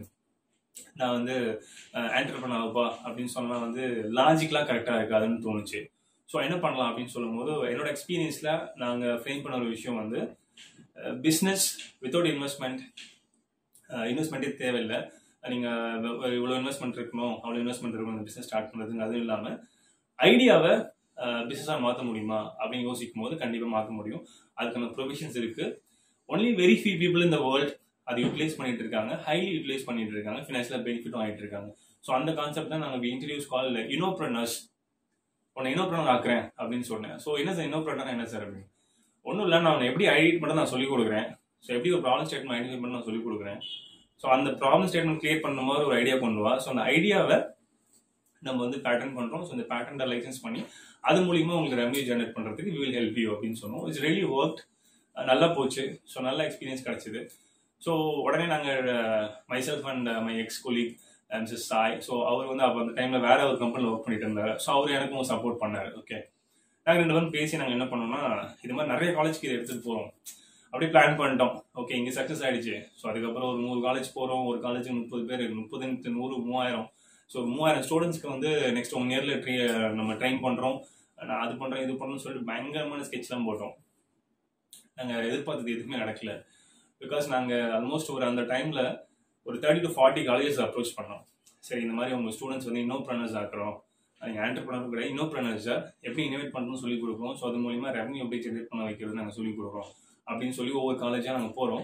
நான் வந்து ஆண்டர்பன் ஆகுப்பா அப்படின்னு சொன்னால் வந்து லாஜிக்கலாக கரெக்டாக இருக்காதுன்னு தோணுச்சு ஸோ என்ன பண்ணலாம் அப்படின்னு சொல்லும்போது என்னோட எக்ஸ்பீரியன்ஸில் நாங்கள் ஃப்ரேம் பண்ண ஒரு விஷயம் வந்து பிஸ்னஸ் வித்தவுட் இன்வெஸ்ட்மெண்ட் இன்வெஸ்ட்மெண்ட்டே தேவையில்லை நீங்கள் இவ்வளோ இன்வெஸ்ட்மெண்ட் இருக்கணும் அவ்வளோ இன்வெஸ்ட்மெண்ட் இருக்கணும் இந்த பிஸ்னஸ் ஸ்டார்ட் பண்ணுறதுங்க அதுவும் இல்லாமல் ஐடியாவை பிஸ்னஸாக மாற்ற முடியுமா அப்படின்னு யோசிக்கும் போது கண்டிப்பாக மாற்ற முடியும் அதுக்கான ப்ரொவிஷன்ஸ் இருக்குது ஒன்லி வெரி ஃபியூ பீப்புள் இந்த வேர்ல்ட் அதை யூட்டிலைஸ் பண்ணிட்டு இருக்காங்க ஹைலி யூட்டிலைஸ் பண்ணிட்டு இருக்காங்க ஃபினான்ஷியலாக பெனிஃபிட்டும் ஆகிட்டு இருக்காங்க ஸோ அந்த கான்செப்ட் தான் நாங்கள் இன்ட்ரடியூஸ் கால் இனோப்ரனர்ஸ் உன்னை இனோப்ரனர் ஆக்குறேன் அப்படின்னு சொன்னேன் ஸோ என்ன சார் இனோப்ரனர் என்ன சார் அப்படின்னு ஒன்றும் இல்லை நான் எப்படி ஐடென்ட் பண்ண நான் சொல்லிக் கொடுக்குறேன் ஸோ எப்படி ஒரு ப்ராப்ளம் ஸ்டேட்மெண்ட் ஐடென்டிஃபை பண்ண நான் சொல்லிக் கொடுக்குறேன் ஸோ அந்த ப்ராப்ளம் ஸ்டேட்மெண்ட் கிளியர் பண்ண மாதிரி ஒரு ஐடியா கொண்டு வா ஸோ அந்த ஐடியாவை நம்ம வந்து பேட்டர்ன் பண்ணுறோம் ஸோ இந்த பேட்டர்னை லைசன்ஸ் பண்ணி அது மூலியமா உங்களுக்கு ரெவன்யூ ஜெனரேட் பண்ணுறதுக்கு வில் ஹெல்ப் யூ அப்படின்னு சொன்னோம் இட்ஸ் ரியலி ஒர்க் நல்லா போச்சு ஸோ நல்ல எக்ஸ்பீரியன்ஸ் கிடைச்சிது ஸோ உடனே நாங்கள் myself and my ex colleague Mrs Sai so அவர் வந்து அப்போ அந்த டைமில் வேற ஒரு கம்பெனியில் ஒர்க் பண்ணிட்டு இருந்தார் ஸோ அவர் எனக்கும் சப்போர்ட் பண்ணார் ஓகே நாங்கள் ரெண்டு பேரும் பேசி நாங்கள் என்ன பண்ணோம்னா இது மாதிரி நிறைய காலேஜ்க்கு இதை எடுத்துகிட்டு போகிறோம் அப்படியே பிளான் பண்ணிட்டோம் ஓகே இங்கே சக்ஸஸ் ஆயிடுச்சு ஸோ அதுக்கப்புறம் ஒரு நூறு காலேஜ் போகிறோம் ஒரு காலேஜ் முப்பது பேர் முப்பது நூறு மூவாயிரம் ஸோ மூவாயிரம் ஸ்டூடெண்ட்ஸ்க்கு வந்து நெக்ஸ்ட் ஒன் இயர்ல ட்ரீ நம்ம ட்ரெயின் பண்ணுறோம் நான் அது பண்ணுறேன் இது பண்ணுறோம்னு சொல்லிட்டு பயங்கரமான ஸ்கெட்ச்லாம் போட்டோம் நாங்கள் எதிர்பார்த்தது எதுவுமே நடக்கல பிகாஸ் நாங்கள் ஆல்மோஸ்ட் ஒரு அந்த டைமில் ஒரு thirty to forty colleges approach பண்ணோம் சரி இந்த மாதிரி உங்கள் ஸ்டூடெண்ட்ஸ் வந்து இன்னோ ப்ரனர்ஸ் ஆக்குறோம் நீங்கள் ஆண்டர்பிரினர் கூட இன்னோ ப்ரனர்ஸை எப்படி இனோவேட் பண்ணணும்னு சொல்லி கொடுக்குறோம் ஸோ அது மூலியமாக ரெவன்யூ எப்படி ஜென்ரேட் பண்ண வைக்கிறது நாங்கள் சொல்லிக் கொடுக்குறோம் அப்படின்னு சொல்லி ஒவ்வொரு காலேஜாக நாங்கள் போகிறோம்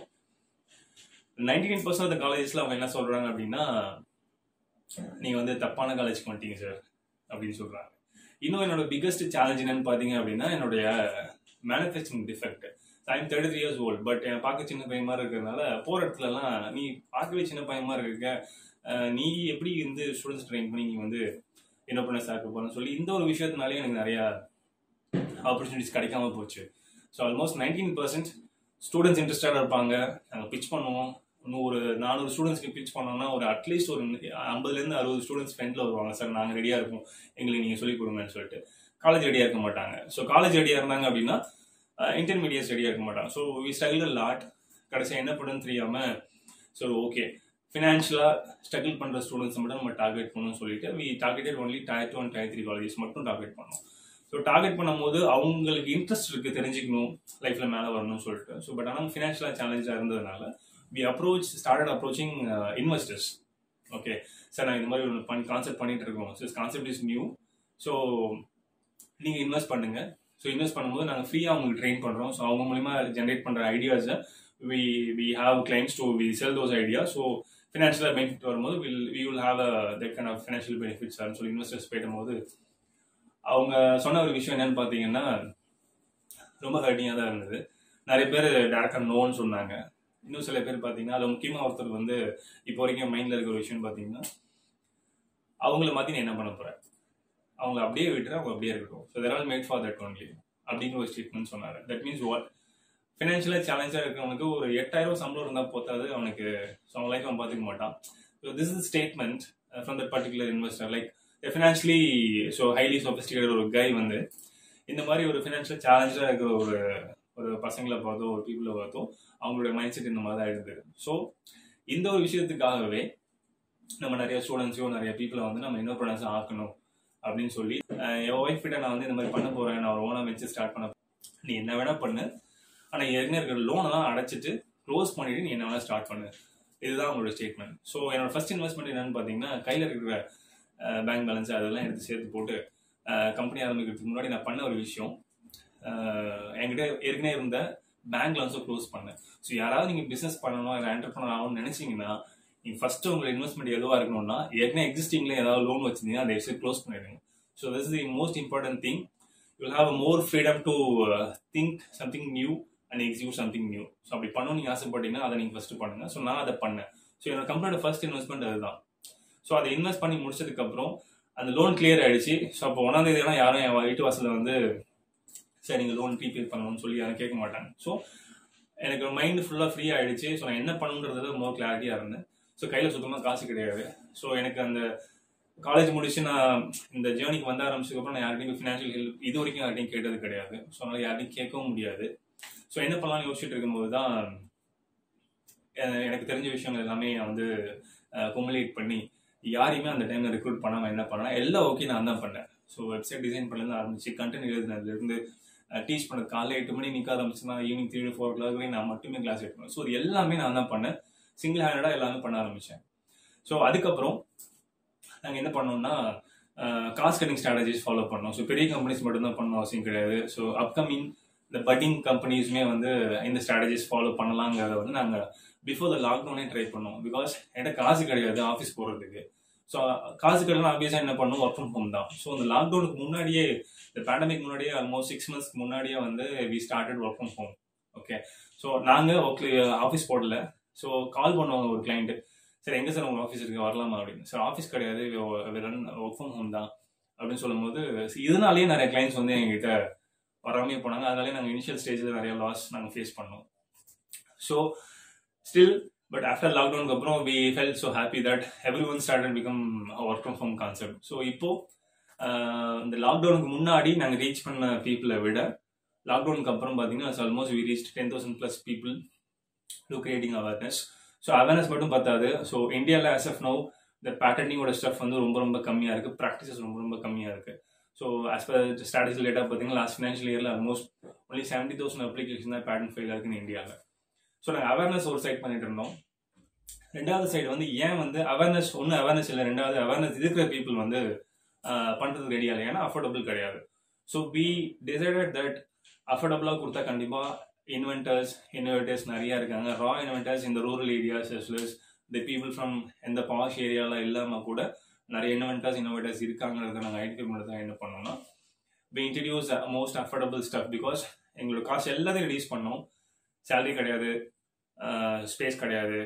நைன்டி நைன் பர்சன்ட் அந்த காலேஜஸில் அவங்க என்ன சொல்கிறாங்க அப்படின்னா நீங்கள் வந்து தப்பான காலேஜ்க்கு வந்துட்டீங்க சார் அப்படின்னு சொல்கிறாங்க இன்னும் என்னோட பிக்கஸ்ட் சேலஞ்ச் என்னன்னு பார்த்தீங்க அப்படின்னா என்னுடைய manufacturing defect I'm thirty three years old but என் பார்க்க சின்ன பையன் மாதிரி இருக்கிறதுனால போகிற இடத்துலலாம் நீ பார்க்கவே சின்ன பையன் மாதிரி இருக்க அஹ் நீ எப்படி வந்து ஸ்டூடெண்ட்ஸ் ட்ரெயின் பண்ணி நீ வந்து என்ன பண்ண சாக்க போறேன்னு சொல்லி இந்த ஒரு விஷயத்தினாலே எனக்கு நிறைய ஆப்பர்ச்சுனிட்டிஸ் கிடைக்காம போச்சு so almost nineteen percent students இன்ட்ரெஸ்டடாக இருப்பாங்க நாங்கள் பிச் பண்ணுவோம் இன்னும் ஒரு நானூறு ஸ்டூடெண்ட்ஸ்க்கு பிச் பண்ணோம்னா ஒரு அட்லீஸ்ட் ஒரு ஐம்பதுலேருந்து அறுபது ஸ்டூடெண்ட்ஸ் ஃப்ரெண்டில் வருவாங்க சார் நாங்கள் ரெடியாக இருக்கோம் எங்களுக்கு நீங்கள் சொல்லிக் கொடுங்கன்னு சொல்லிட்டு காலேஜ் ரெடியாக இருக்க மாட்டாங்க ஸோ காலேஜ் ரெடியாக இருந்தாங்க அப்படின்னா இன்டர்மீடியட்ஸ் ரெடியாக இருக்க மாட்டாங்க ஸோ வி ஸ்ட்ரகிள் லாட் கடைசியாக என்ன பண்ணுன்னு தெரியாமல் ஸோ ஓகே ஃபினான்ஷியலாக ஸ்ட்ரகிள் பண்ணுற ஸ்டூடெண்ட்ஸ் மட்டும் நம்ம டார்கெட் பண்ணணும்னு சொல்லிட்டு we targeted only tier two and tier three colleges மட்டும் டார்கெட் பண்ணோம் ஸோ டார்கெட் பண்ணும்போது அவங்களுக்கு இன்ட்ரெஸ்ட் இருக்கு தெரிஞ்சுக்கணும் லைஃப்ல மேலே வரணும்னு சொல்லிட்டு ஸோ பட் ஆனால் ஃபினான்ஷியலாக சேலஞ்சாக இருந்ததுனால we approach started approaching investors okay sir நான் இந்த மாதிரி ஒன்று பண்ணி கான்செப்ட் பண்ணிட்டு இருக்கோம் so concept is new so நீங்கள் இன்வெஸ்ட் பண்ணுங்க ஸோ இன்வெஸ்ட் பண்ணும்போது நாங்கள் ஃப்ரீயாக உங்களுக்கு ட்ரெயின் பண்ணுறோம் ஸோ அவங்க மூலிமா ஜென்ரேட் பண்ணுற ஐடியாஸை we we have claims to we sell those idea so ஃபினான்ஷியலாக பெனிஃபிட் வரும்போது will we will have a that kind of financial benefits அப்படின்னு சொல்லி இன்வெஸ்டர்ஸ் போயிடும்போது அவங்க சொன்ன ஒரு விஷயம் என்னன்னு பார்த்தீங்கன்னா ரொம்ப ஹர்ட்டிங்காக தான் இருந்தது நிறைய பேர் டேரக்டாக நோன்னு சொன்னாங்க இன்னும் சில பேர் பார்த்தீங்கன்னா அதில் முக்கியமாக ஒருத்தர் வந்து இப்போ வரைக்கும் மைண்டில் இருக்கிற விஷயம் பார்த்தீங்கன்னா அவங்கள மாற்றி நீ என்ன பண்ண போற அவங்க அப்படியே விட்டுற அவங்க அப்படியே இருக்கட்டும் so they're all made for that only அப்படிங்கிற ஒரு ஸ்டேட்மெண்ட் சொன்னார் தட் மீன்ஸ் வாட் ஃபினான்ஷியலாக சேலஞ்சாக இருக்கிறவனுக்கு ஒரு எட்டாயிரம் சம்பளம் இருந்தால் போத்தாது அவனுக்கு ஸோ அவன் லைஃப் அவன் பார்த்துக்க மாட்டான் so this is statement from that particular investor like financially so highly sophisticate ஒரு கை வந்து இந்த மாதிரி ஒரு ஃபினான்ஷியல் சேலஞ்சாக இருக்கிற ஒரு ஒரு பசங்களை பார்த்தோ ஒரு பீப்புளை பார்த்தோ அவங்களுடைய மைண்ட் செட் இந்த மாதிரி தான் இருந்தது ஸோ இந்த ஒரு விஷயத்துக்காகவே நம்ம நிறைய ஸ்டூடெண்ட்ஸையும் நிறைய பீப்புளை வந்து நம்ம இன்னொரு ஆக்கணும் அப்படின்னு சொல்லி அஹ் என் ஒய்ஃப் கிட்ட நான் வந்து இந்த மாதிரி பண்ண போறேன் நான் ஒரு ஓனா வச்சு ஸ்டார்ட் பண்ண நீ என்ன வேணா பண்ணு ஆனால் ஏற்கனவே இருக்கிற லோனெல்லாம் அடைச்சிட்டு க்ளோஸ் பண்ணிட்டு நீ என்ன வேணா ஸ்டார்ட் பண்ணு இதுதான் உங்களோட ஸ்டேட்மெண்ட் ஸோ என்னோட ஃபர்ஸ்ட் இன்வெஸ்ட்மெண்ட் என்னன்னு பார்த்தீங்கன்னா கையில் இருக்கிற பேங்க் பேலன்ஸ் அதெல்லாம் எடுத்து சேர்த்து போட்டு கம்பெனி ஆரம்பிக்கிறதுக்கு முன்னாடி நான் பண்ண ஒரு விஷயம் அஹ் என்கிட்ட ஏற்கனவே இருந்த பேங்க் லோன்ஸும் க்ளோஸ் பண்ணேன் ஸோ யாராவது நீங்கள் பிஸ்னஸ் பண்ணணும் இல்லை என்டர்பிரனர் ஆகணும்னு நினைச்சீங்கன்னா நீங்கள் ஃபர்ஸ்ட் உங்களோட இன்வெஸ்ட்மெண்ட் எதுவாக இருக்கணும்னா ஏற்கனவே எக்ஸிஸ்டிங்ல ஏதாவது லோன் வச்சிருந்தீங்கன்னா அதை எடுத்து க்ளோஸ் பண்ணிடுங்க so this is the most important thing you have more freedom to think something new and execute something new so அப்படி பண்ணணும் நீங்கள் ஆசைப்பட்டீங்கன்னா அதை நீங்கள் ஃபர்ஸ்ட் பண்ணுங்க ஸோ நான் அதை பண்ணேன் ஸோ என்னோட கம்பெனியோட ஃபர்ஸ்ட் இன்வெஸ்ட்மெண்ட் அதுதான் ஸோ அதை இன்வெஸ்ட் பண்ணி முடிச்சதுக்கப்புறம் அந்த லோன் கிளியர் ஆயிடுச்சு ஸோ அப்போ ஒன்றாம் தேதியெல்லாம் யாரும் என் வீட்டு வாசலில் வந்து சரி நீங்கள் லோன் ப்ரீபே பண்ணணும்னு சொல்லி யாரும் கேட்க மாட்டாங்க ஸோ எனக்கு மைண்ட் ஃபுல்லாக ஃப்ரீ ஆயிடுச்சு ஸோ நான் என்ன பண்ணுன்றதுல மோர் கிளாரிட்டியாக இருந்தேன் ஸோ கையில் சுத்தமாக காசு கிடையாது ஸோ எனக்கு அந்த காலேஜ் முடிச்சு நான் இந்த ஜேர்னிக்கு வந்த ஆரம்பிச்சதுக்கப்புறம் நான் யார்கிட்டையும் ஃபினான்ஷியல் ஹெல்ப் இது வரைக்கும் யார்கிட்டையும் கேட்டது கிடையாது ஸோ அதனால் யார்கிட்டையும் கேட்கவும் முடியாது ஸோ என்ன பண்ணலாம்னு யோசிச்சுட்டு இருக்கும்போது தான் அஹ் எனக்கு தெரிஞ்ச விஷயங்கள் எல்லாமே நான் வந்து குமுலேட் பண்ணி யாரையுமே அந்த டைம்ல ரெக்ரூட் பண்ணாம என்ன பண்ணேன் எல்லாம் ஓகே நான் தான் பண்ணேன் ஸோ வெப்சைட் டிசைன் பண்ணல ஆரம்பிச்சு கண்டென்ட் எழுதுனதுலேருந்து டீச் பண்ணது காலைல எட்டு மணி நிற்க ஆரம்பிச்சுன்னா evening three four o'clock நான் மட்டுமே கிளாஸ் எடுப்பேன் ஸோ இது எல்லாமே நான் தான் பண்ணேன் சிங்கிள் ஹேண்டடாக எல்லாமே பண்ண ஆரம்பித்தேன் ஸோ அதுக்கப்புறம் நாங்கள் என்ன பண்ணோம்னா காஸ்ட் கட்டிங் ஸ்ட்ராட்டஜிஸ் ஃபாலோ பண்ணோம் ஸோ பெரிய கம்பெனிஸ் மட்டும்தான் பண்ணணும் அவசியம் கிடையாது ஸோ அப்கமிங் இந்த பட்டிங் கம்பெனிஸுமே வந்து இந்த ஸ்ட்ராட்டஜிஸ் ஃபாலோ பண்ணலாங்கிறத வந்து நாங்கள் பிஃபோர் த லாக்டவுனே ட்ரை பண்ணோம் பிகாஸ் என்கிட்ட காசு கிடையாது ஆஃபீஸ் போகிறதுக்கு ஸோ காசு கிடையாது ஆப்வியஸாக என்ன பண்ணும் ஒர்க் ஃப்ரம் ஹோம் தான் ஸோ இந்த லாக்டவுனுக்கு முன்னாடியே இந்த பேண்டமிக் முன்னாடியே ஆல்மோஸ்ட் சிக்ஸ் மந்த்ஸ்க்கு முன்னாடியே வந்து we started work from home okay so நாங்கள் ஒர்க் ஆஃபீஸ் போடல ஸோ கால் பண்ணுவாங்க ஒரு கிளைண்ட்டு சரி எங்கே சார் உங்கள் ஆஃபீஸ் இருக்கு வரலாமா அப்படின்னு சார் ஆஃபீஸ் கிடையாது ரன் ஒர்க் ஃப்ரம் ஹோம் தான் அப்படின்னு சொல்லும்போது இதனாலேயே நிறைய கிளைண்ட்ஸ் வந்து எங்ககிட்ட வராமே போனாங்க அதனாலே நாங்கள் இனிஷியல் ஸ்டேஜில் நிறைய லாஸ் நாங்கள் ஃபேஸ் பண்ணோம் ஸோ ஸ்டில் பட் ஆஃப்டர் லாக்டவுனுக்கு அப்புறம் we felt so happy that everyone started become work from home concept so இப்போ இந்த லாக்டவுனுக்கு முன்னாடி நாங்கள் ரீச் பண்ண பீப்புளை விட லாக்டவுனுக்கு அப்புறம் பார்த்தீங்கன்னா almost we reach ten thousand plus people to creating awareness so awareness மட்டும் பார்த்தாது ஸோ இந்தியாவில் ஆஸ் ஆஃப் நோ இந்த பேட்டர்னிங்கோட ஸ்டஃப் வந்து ரொம்ப ரொம்ப கம்மியாக இருக்குது ப்ராக்டிசஸ் ரொம்ப ரொம்ப கம்மியாக இருக்குது so as per statistic data பார்த்தீங்கன்னா லாஸ்ட் ஃபினான்ஷியல் இயரில் almost only seventy thousand application தான் பேட்டர்ன் ஃபெயில் இருக்குன்னு இந்தியாவில் ஸோ நாங்கள் அவேர்னஸ் ஒரு சைட் பண்ணிட்டு இருந்தோம் ரெண்டாவது சைடு வந்து ஏன் வந்து அவேர்னஸ் ஒன்றும் அவேர்னஸ் இல்லை ரெண்டாவது அவேர்னஸ் இருக்கிற பீப்புள் வந்து பண்ணுறதுக்கு ரெடியாக இல்லை ஏன்னா அஃபோர்டபுள் கிடையாது ஸோ வி டிசைடட் தட் அஃபோர்டபுளாக கொடுத்தா கண்டிப்பாக இன்வென்டர்ஸ் இன்னோவேட்டர்ஸ் நிறைய இருக்காங்க ரா இன்வென்டர்ஸ் இந்த rural areas as well as the people from எந்த பாஷ் ஏரியாவில் இல்லாமல் கூட நிறைய இன்வென்டர்ஸ் இன்னோவேட்டர்ஸ் இருக்காங்கிறத நாங்கள் ஐடென்டிஃபை பண்ணி தான் என்ன பண்ணோம்னா we introduce most affordable stuff because எங்களோட காசு எல்லாத்தையும் ரெடியூஸ் பண்ணோம் சேலரி கிடையாது ஸ்பேஸ் கிடையாது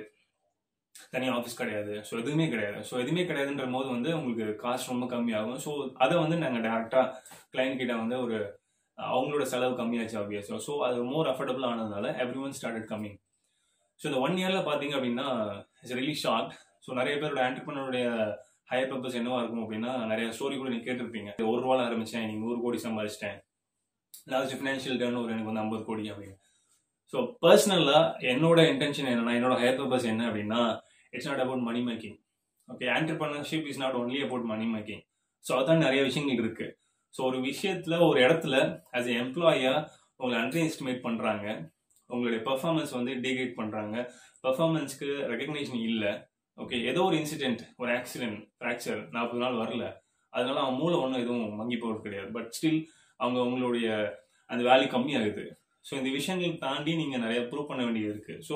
தனி ஆஃபீஸ் கிடையாது ஸோ எதுவுமே கிடையாது ஸோ எதுவுமே கிடையாதுன்ற போது வந்து உங்களுக்கு காஸ்ட் ரொம்ப கம்மியாகும் ஸோ அதை வந்து நாங்கள் டேரெக்டாக கிளைண்ட் கிட்ட வந்து ஒரு அவங்களோட செலவு கம்மியாச்சு ஆப்வியஸ் ஸோ அது மோர் அஃபோர்டபுள் ஆனதுனால everyone started coming so இந்த ஒன் இயரில் பார்த்தீங்க அப்படின்னா இட்ஸ் ரிலி ஷார்ட் ஸோ நிறைய பேரோட ஆண்டர்பனருடைய ஹையர் பர்பஸ் என்னவா இருக்கும் அப்படின்னா நிறைய ஸ்டோரி கூட நீங்க கேட்டிருப்பீங்க ஒரு ரூபாய் ஆரம்பிச்சேன் நீங்க நூறு கோடி சம்பாதிச்சிட்டேன் லாஸ்ட் ஃபினான்ஷியல் டேர்ன் ஒரு எனக்கு வந்து ஐம்பது கோடி அப்படின்னு ஸோ பர்சனலாக என்னோட இன்டென்ஷன் என்னன்னா என்னோட ஹையர் பர்பஸ் என்ன அப்படின்னா it's not about money making okay entrepreneurship is not only about money making so அதான் நிறைய விஷயங்கள் இருக்கு ஸோ ஒரு விஷயத்துல ஒரு இடத்துல ஆஸ் எ எம்ப்ளாயா உங்களை அண்டர் எஸ்டிமேட் பண்றாங்க உங்களுடைய பெர்ஃபார்மன்ஸ் வந்து டிகிரேட் பண்றாங்க பெர்ஃபார்மன்ஸ்க்கு ரெகக்னேஷன் இல்லை ஓகே ஏதோ ஒரு இன்சிடென்ட் ஒரு ஆக்சிடென்ட் ஃப்ராக்சர் நாற்பது நாள் வரல அதனால அவன் மூளை ஒன்றும் எதுவும் வங்கி போகிறது கிடையாது பட் ஸ்டில் அவங்க உங்களுடைய அந்த வேல்யூ கம்மியாகுது ஸோ இந்த விஷயங்கள் தாண்டி நீங்கள் நிறைய ப்ரூவ் பண்ண வேண்டியது இருக்கு ஸோ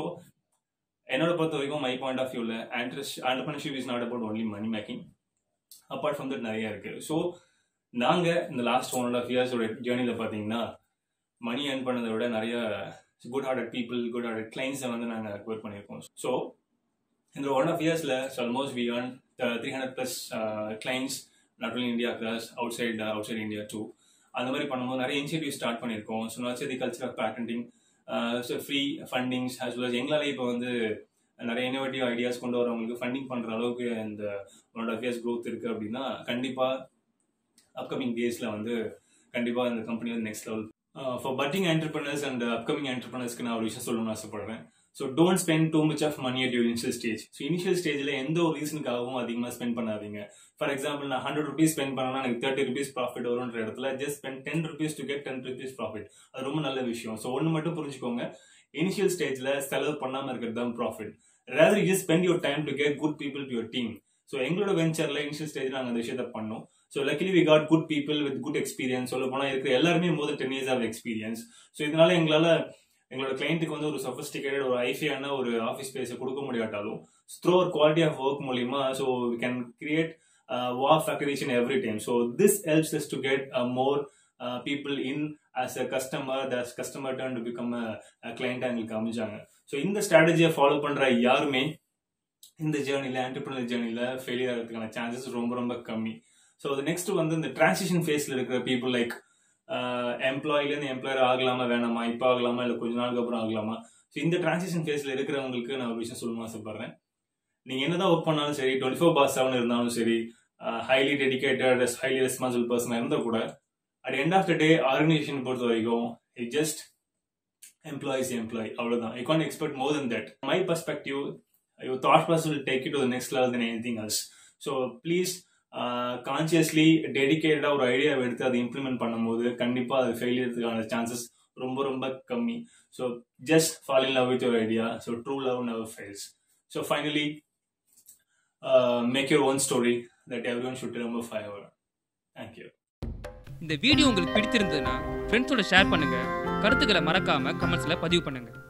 என்னோட பொறுத்த வரைக்கும் மை பாயிண்ட் ஆஃப் வியூவில் ஆண்டர்ஸ் entrepreneurship is not about only money making apart from that நிறைய இருக்கு ஸோ நாங்கள் இந்த லாஸ்ட் ஒன் அண்ட் ஆஃப் இயர்ஸோட ஜேர்னியில் பார்த்தீங்கன்னா மணி ஏர்ன் பண்ணதை விட நிறைய good hearted people good hearted கிளைண்ட்ஸை வந்து நாங்கள் அக்வயர் பண்ணியிருக்கோம் ஸோ இந்த ஒன் ஆஃப் இயர்ஸில் almost we earn three hundred plus clients not only India plus outside outside India too அந்த மாதிரி பண்ணும்போது நிறைய இனிஷியேட்டிவ் ஸ்டார்ட் பண்ணியிருக்கோம் so nursery culture of patenting so free fundings as well as எங்களாலே இப்போ வந்து நிறைய இன்னோவேட்டிவ் ஐடியாஸ் கொண்டு வரவங்களுக்கு ஃபண்டிங் பண்ணுற அளவுக்கு இந்த ஒன் ஆஃப் இயர்ஸ் க்ரோத் இருக்குது அப்படின்னா கண்டிப்பாக அப்கமிங் டேஸில் வந்து கண்டிப்பாக இந்த கம்பெனி வந்து next level for budding entrepreneurs and upcoming என்டர்பிரினர்ஸ்க்கு நான் ஒரு விஷயம் சொல்லணும்னு ஆசைப்படுறேன் so don't spend too much of money at your initial stage so initial ஸ்டேஜில் எந்த ஒரு ரீசனுக்காகவும் அதிகமாக ஸ்பெண்ட் பண்ணாதீங்க ஃபார் எக்ஸாம்பிள் நான் ஹண்ட்ரட் ருபீஸ் ஸ்பெண்ட் பண்ணனா எனக்கு தேர்ட்டி ருபீஸ் ப்ராஃபிட் வரும்ன்ற இடத்துல just spend ten rupees to get ten rupees profit அது ரொம்ப நல்ல விஷயம் ஸோ ஒன்று மட்டும் புரிஞ்சுக்கோங்க இனிஷியல் ஸ்டேஜில் செலவு பண்ணாமல் இருக்கிறது தான் profit rather you spend your time to get good people to your team so எங்களோட வெஞ்சரில் இனிஷியல் ஸ்டேஜில் நாங்கள் அந்த விஷயத்தை பண்ணோம் so luckily we got good people with good experience சொல்ல போனால் இருக்கிற எல்லாருமே more than ten years of experience so இதனால எங்களால் எங்களோட கிளைண்ட்டுக்கு வந்து ஒரு சஃபஸ்டிகேட்டட் ஒரு ஐஃபியான ஒரு ஆஃபீஸ் ஸ்பேஸை கொடுக்க முடியாட்டாலும் த்ரோ ஒரு குவாலிட்டி ஆஃப் ஒர்க் மூலியமா so we can create of accreditation every time so this helps is to get more people in as a customer thus customer turn to become a client எங்களுக்கு அமைஞ்சாங்க ஸோ இந்த ஸ்ட்ராட்டஜியை ஃபாலோ பண்ற யாருமே இந்த ஜேர்னியில் ஆண்டர்பிரினர் ஜேர்னியில் ஃபெயிலியர் ஆகிறதுக்கான சான்சஸ் ரொம்ப ரொம்ப கம்மி ஸோ அது நெக்ஸ்ட் வந்து இந்த டிரான்சிஷன் ஃபேஸில் இருக்கிற பீப்புள் லைக் எம்ப்ளாயிலேருந்து எம்ப்ளாயர் ஆகலாமா வேணாமா இப்போ ஆகலாமா இல்லை கொஞ்ச நாளுக்கு அப்புறம் ஆகலாமா ஸோ இந்த டிரான்சிஷன் ஃபேஸில் இருக்கிறவங்களுக்கு நான் ஒரு விஷயம் சொல்லணும்னு ஆசைப்படுறேன் நீங்கள் என்னதான் ஒர்க் பண்ணாலும் சரி டுவெண்ட்டி ஃபோர் பாஸ் செவன் இருந்தாலும் சரி ஹைலி டெடிக்கேட்டட் ஹைலி ரெஸ்பான்சிபிள் பர்சனாக இருந்தால் கூட at end of the day organisation பொறுத்த வரைக்கும் இட் ஜஸ்ட் எம்ப்ளாயிஸ் எம்ப்ளாய் அவ்வளோதான் I can expect more than that my perspective your thought process will take it to next level then anything else so please consciously டெடிக்கேட்டடாக ஒரு ஐடியாவை எடுத்து அதை இம்ப்ளிமெண்ட் பண்ணும்போது கண்டிப்பாக அது ஃபெயிலியறதுக்கான சான்சஸ் ரொம்ப ரொம்ப கம்மி so just fall in love with your idea so true love never fails so finally make your own story that everyone should ரொம்ப ஃபைவ் அவர் தேங்க்யூ இந்த வீடியோ உங்களுக்கு பிடித்திருந்ததுன்னா ஃப்ரெண்ட்ஸோட ஷேர் பண்ணுங்க கருத்துக்களை மறக்காம கமெண்ட்ஸ்ல பதிவு பண்ணுங்க